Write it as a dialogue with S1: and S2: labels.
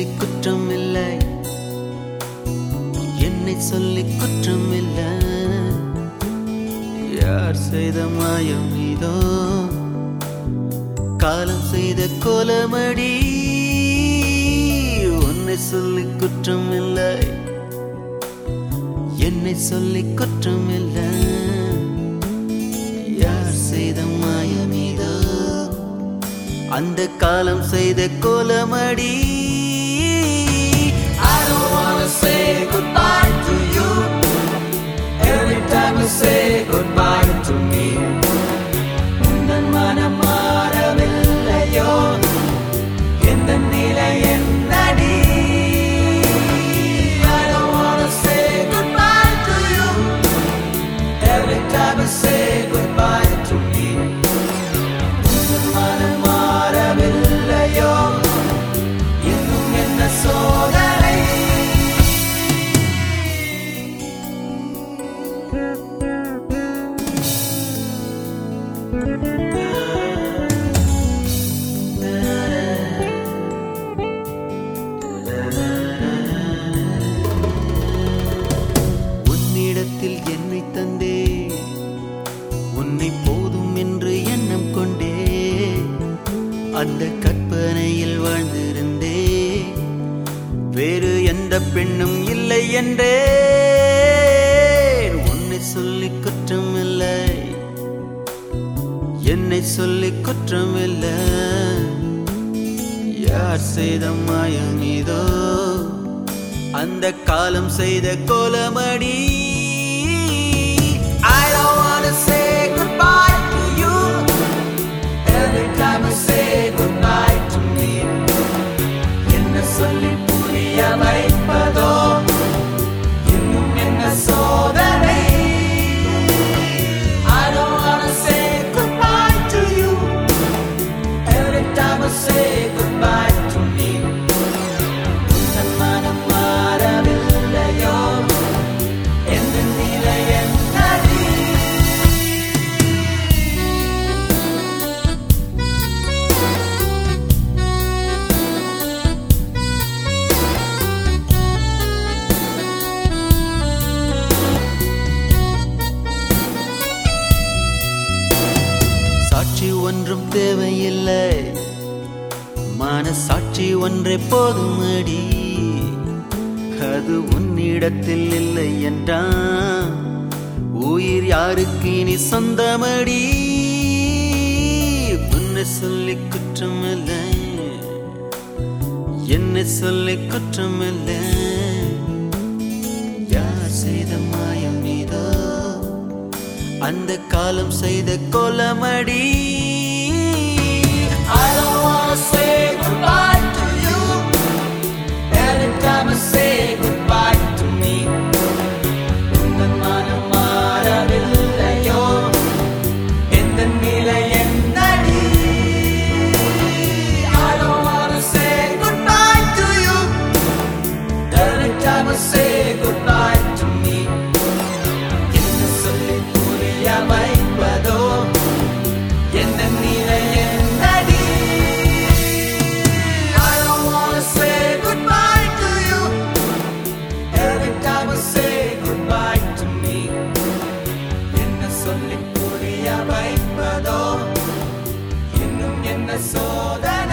S1: குற்றம் இல்லை என்னை சொல்லி குற்றம் இல்லை யார் செய்த மாயம் இதோ காலம் செய்த கோலமடி உன்னை சொல்லி குற்றம் இல்லை என்னை சொல்லி குற்றம் இல்லை யார் செய்த மாயம் இதோ அந்த காலம் செய்த கோலமடி
S2: I don't wanna say goodbye to you. Every time you say goodbye to me. உந்தன் மனம் மாறவில்லையோ எந்த நிலை என்னடி I don't wanna say goodbye to you. Every time you say goodbye to me. உந்தன் மனம் மாறவில்லையோ இன்னும் என்ன சோதனை
S1: உன்னிடத்தில் என்னை தந்தே உன்னை போதும் என்று எண்ணம் கொண்டே அந்த கற்பனையில் வாழ்ந்திருந்தே வேறு எந்த பெண்ணும் இல்லை என்றே உன்னை சொல்லி குற்றம் இல்லை என்னை சொல்லி குற்றம் இல்லை யார் செய்த மாயம் இதோ அந்த காலம் செய்த கோலமடி
S2: I don't wanna say goodbye to you. Every time you say goodbye to me. என்ன சொல்லி புரிய வைப்பதோ இன்னும் என்ன சோதனை I don't wanna say goodbye to you. Every time you say goodbye to me. உந்தன் மனம் மாறவில்லையோ எந்த நிலை என்னடி
S1: சாட்சி ஒன்றும் தேவையில்லை மனசாட்சி ஒன்றே போதுமடி அது உன்னிடத்தில் இல்லை என்றான் உயிர் யாருக்கு இனி சொந்தமடி உன்னை சொல்லி குற்றமில்லை என்னை சொல்லி குற்றமில்லை யார் செய்த மாயம் இதோ அந்த காலம் செய்த கோலமடி
S2: I don't wanna say goodbye to you. Every time I say goodbye to me. உந்தன் மனம் மாறவில்லையோ எந்த நிலை என்னடி I don't wanna say goodbye to you. Every time I say goodbye to me. என்ன சொல்லி புரிய வைப்பதோ என்ன நிலை என்னடி I don't wanna say goodbye to you Every time I say goodbye to me என்ன சொல்லி புரிய வைப்பதோ இன்னும் என்ன சோதனை